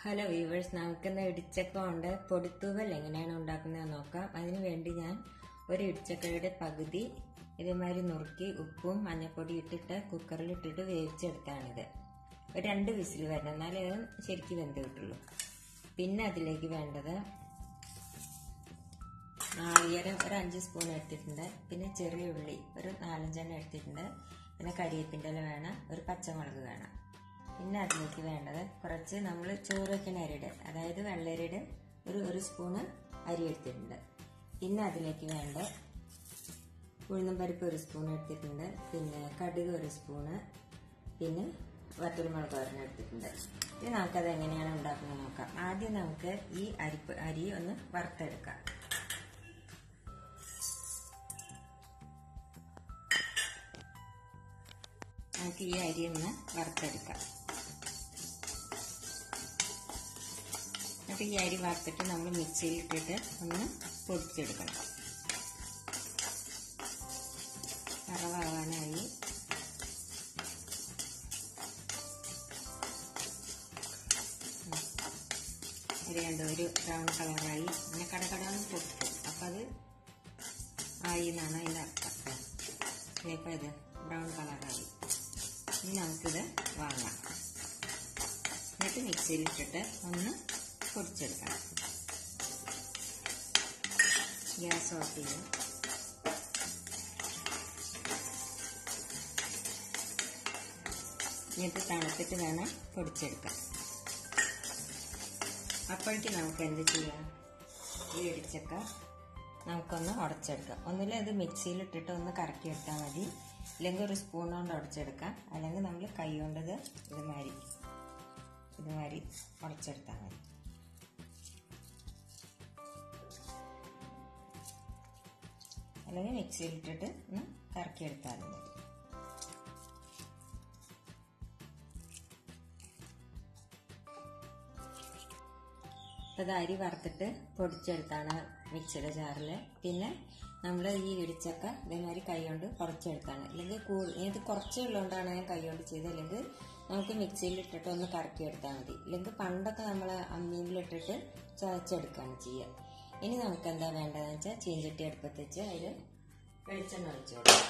hello viewers നമുക്കിന്ന് ഇടിച്ചക്ക കൊണ്ട് പൊടിത്തൂവൽ എങ്ങനെയാണ് ഉണ്ടാക്കുന്നത് നോക്കാം അതിനു വേണ്ടി ഞാൻ ഒരു ഇടിച്ചക്കയുടെ പകുതി ഇതേമാതിരി നുറുക്കി ഉപ്പും മഞ്ഞൾപ്പൊടി ഇട്ടിട്ട് കുക്കറിൽ ഇട്ടിട്ട് വേവിച്ചെടുത്താണിത് ഒരു രണ്ട് വിസിൽ വരണം എന്നാലേ അത് ശരിക്കും വെന്ത് കിട്ടുള്ളൂ പിന്നെ അതിലേക്ക് വേണ്ടത് നാളികേരം ഒരു അഞ്ച് സ്പൂൺ എടുത്തിട്ടുണ്ട് പിന്നെ ചെറിയ ഉള്ളി ഒരു നാലഞ്ചെണ്ണം എടുത്തിട്ടുണ്ട് പിന്നെ കരിയേപ്പിൻ്റെ ഇല വേണം ഒരു പച്ചമുളക് വേണം പിന്നെ അതിലേക്ക് വേണ്ടത് കുറച്ച് നമ്മൾ ചോറ് വയ്ക്കുന്ന അരിയുടെ അതായത് വെള്ളരിയുടെ ഒരു ഒരു സ്പൂണ് അരി എടുത്തിട്ടുണ്ട് പിന്നെ അതിലേക്ക് വേണ്ട ഉഴുന്നും പരിപ്പ് ഒരു സ്പൂൺ എടുത്തിട്ടുണ്ട് പിന്നെ കടുക് ഒരു സ്പൂണ് പിന്നെ വറ്റൽമുളക് ഒരെണ്ണം എടുത്തിട്ടുണ്ട് ഇനി നമുക്കത് എങ്ങനെയാണ് ഉണ്ടാക്കുന്നത് നോക്കാം ആദ്യം നമുക്ക് ഈ അരിപ്പ് അരി ഒന്ന് വറുത്തെടുക്കാം നമുക്ക് ഈ അരി ഒന്ന് വറുത്തെടുക്കാം എന്നിട്ട് ഈ അരി വറുത്തിട്ട് നമ്മൾ മിക്സിയിൽ ഇട്ടിട്ട് ഒന്ന് പൊടിച്ചെടുക്കണം വറവാകാനായി ഒരു രണ്ട് ഒരു ബ്രൗൺ കളറായി അങ്ങനെ കടകടാന്ന് പൊട്ടും അപ്പം അത് ആയി എന്നാണ് അതിൻ്റെ അർത്ഥം ഇപ്പം ഇത് ബ്രൗൺ കളറായി ഇനി നമുക്കിത് വാങ്ങാം എന്നിട്ട് മിക്സിയിൽ ഇട്ടിട്ട് ഒന്ന് പൊടിച്ചെടുക്കണം ഗ്യാസ് ഓഫ് ചെയ്യും എന്നിട്ട് തണുത്തിട്ട് വേണം പൊടിച്ചെടുക്കാൻ അപ്പോഴേക്ക് നമുക്ക് എന്ത് ചെയ്യാം ഈ ഇടിച്ചക്ക നമുക്കൊന്ന് ഉടച്ചെടുക്കാം ഒന്നുമില്ല ഇത് മിക്സിയിൽ ഇട്ടിട്ട് ഒന്ന് കറക്കി എടുത്താൽ മതി അല്ലെങ്കിൽ ഒരു സ്പൂൺ കൊണ്ട് ഉടച്ചെടുക്കാം അല്ലെങ്കിൽ നമ്മൾ കൈ കൊണ്ടത് ഇതുമാതിരി ഇതുമാതിരി ഉടച്ചെടുത്താൽ മതി അല്ലെങ്കിൽ മിക്സിയിൽ ഇട്ടിട്ട് ഒന്ന് കറക്കിയെടുത്താലും മതി ഇത് അരി വറുത്തിട്ട് പൊടിച്ചെടുത്താണ് മിക്സിയുടെ ജാറിൽ പിന്നെ നമ്മൾ ഈ ഇടിച്ചക്ക ഇതേമാതിരി കൈ കൊണ്ട് കുറച്ചെടുത്താണ് അല്ലെങ്കിൽ ഇത് കുറച്ചേ ഉള്ളതുകൊണ്ടാണ് ഞാൻ കൈ കൊണ്ട് ചെയ്തത് അല്ലെങ്കിൽ നമുക്ക് മിക്സിയിൽ ഇട്ടിട്ട് ഒന്ന് കറക്കിയെടുത്താൽ മതി ഇല്ലെങ്കിൽ പണ്ടൊക്കെ നമ്മൾ അമ്മിയിലിട്ടിട്ട് ചതച്ചെടുക്കുകയാണ് ചെയ്യുക ഇനി നമുക്ക് എന്താ വേണ്ടതെന്ന് വെച്ചാൽ ചീഞ്ചട്ടി അടുപ്പത്ത് വെച്ച് അതിൽ വെളിച്ചെണ്ണ ഒഴിച്ചു കൊടുക്കാം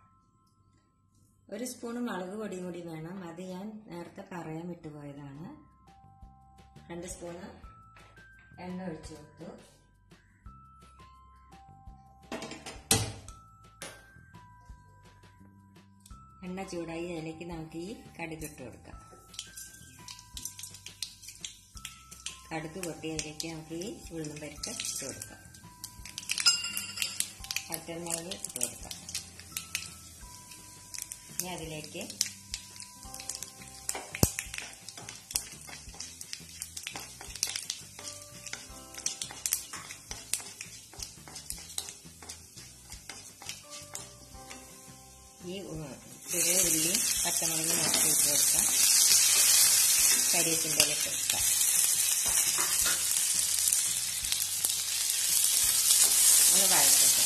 ഒരു സ്പൂൺ മുളക് പൊടിയും കൂടി വേണം അത് ഞാൻ നേരത്തെ പറയാൻ വിട്ടുപോയതാണ് രണ്ട് സ്പൂണ് എണ്ണ ഒഴിച്ചു കൊടുത്തു എണ്ണ ചൂടായി അതിലേക്ക് നമുക്ക് ഈ കടുക് ഇട്ട് കൊടുക്കാം കടുക് പൊട്ടി അതിലേക്ക് നമുക്ക് ഈ ഉഴുന്നും പരിപ്പ് ഇട്ട് കൊടുക്കാം പച്ചമുളക് ഇട്ട് കൊടുക്കാം ഇനി അതിലേക്ക് ഈ ചെറിയ ഉള്ളി പച്ചമുളക് നോക്കി ഇട്ട് കൊടുക്കാം കരിയേപ്പിൻ്റെ ഇട്ട് കൊടുക്കാം ഒന്ന് വഴക്കട്ടെ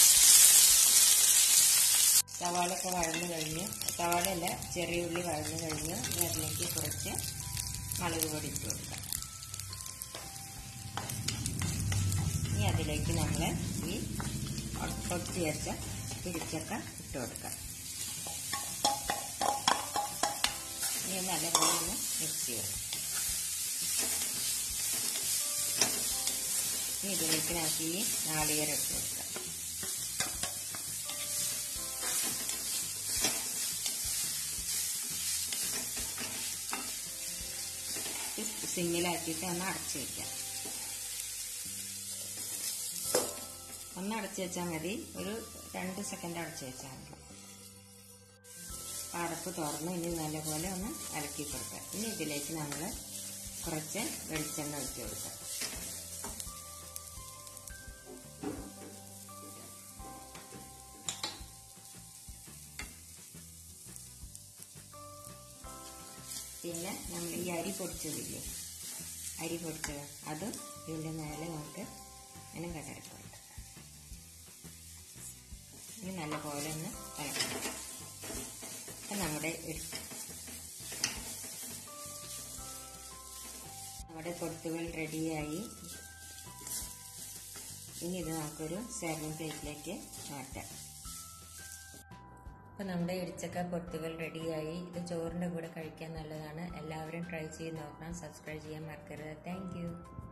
സവാളൊക്കെ വഴന്നു കഴിഞ്ഞ് സവാളയല്ല ചെറിയ ഉള്ളി വഴന്നു കഴിഞ്ഞ് അതിലേക്ക് കുറച്ച് മുളക് പൊടി ഇട്ട് കൊടുക്കാം ഇനി അതിലേക്ക് നമ്മൾ ഈ പൊടിച്ച് വെച്ച പിടിച്ചക്ക ഇട്ട് കൊടുക്കാം ഇനി നല്ലപോലെ ഒന്ന് മിക്സ് ചെയ്യാം ഇനി ഇതിലേക്ക് നമുക്ക് ഈ നാളികേരം ഇട്ട് കൊടുക്കാം സിമ്മിലാക്കിയിട്ട് ഒന്ന് അടച്ചു വയ്ക്കാം ഒന്ന് അടച്ചു വെച്ചാൽ മതി ഒരു രണ്ട് സെക്കൻഡ് അടച്ചു വെച്ചാൽ മതി അടപ്പ് തുറന്ന് ഇനി നല്ലപോലെ ഒന്ന് ഇളക്കി കൊടുക്കാം ഇനി ഇതിലേക്ക് നമ്മൾ കുറച്ച് വെളിച്ചെണ്ണ ഒഴിച്ചു കൊടുക്കാം പിന്നെ നമ്മൾ ഈ അരി പൊടിച്ചതില്ലേ അരി പൊടിച്ചത് അതും ഇതിൻ്റെ മേലെ നമുക്ക് ഇങ്ങനെ കടരക്കാം ഇനി നല്ലപോലെ ഒന്ന് ഇളക്കണം അപ്പം നമ്മുടെ നമ്മുടെ പൊട്ടുകൾ റെഡിയായി ഇനി ഇത് നമുക്കൊരു സെർവിങ് പ്ലേറ്റിലേക്ക് മാറ്റാം അപ്പോൾ നമ്മുടെ ഇടിച്ചക്ക പൊട്ടുകൾ റെഡിയായി ഇത് ചോറിൻ്റെ കൂടെ കഴിക്കാൻ നല്ലതാണ് എല്ലാവരും ട്രൈ ചെയ്ത് നോക്കണം സബ്സ്ക്രൈബ് ചെയ്യാൻ മറക്കരുത് താങ്ക്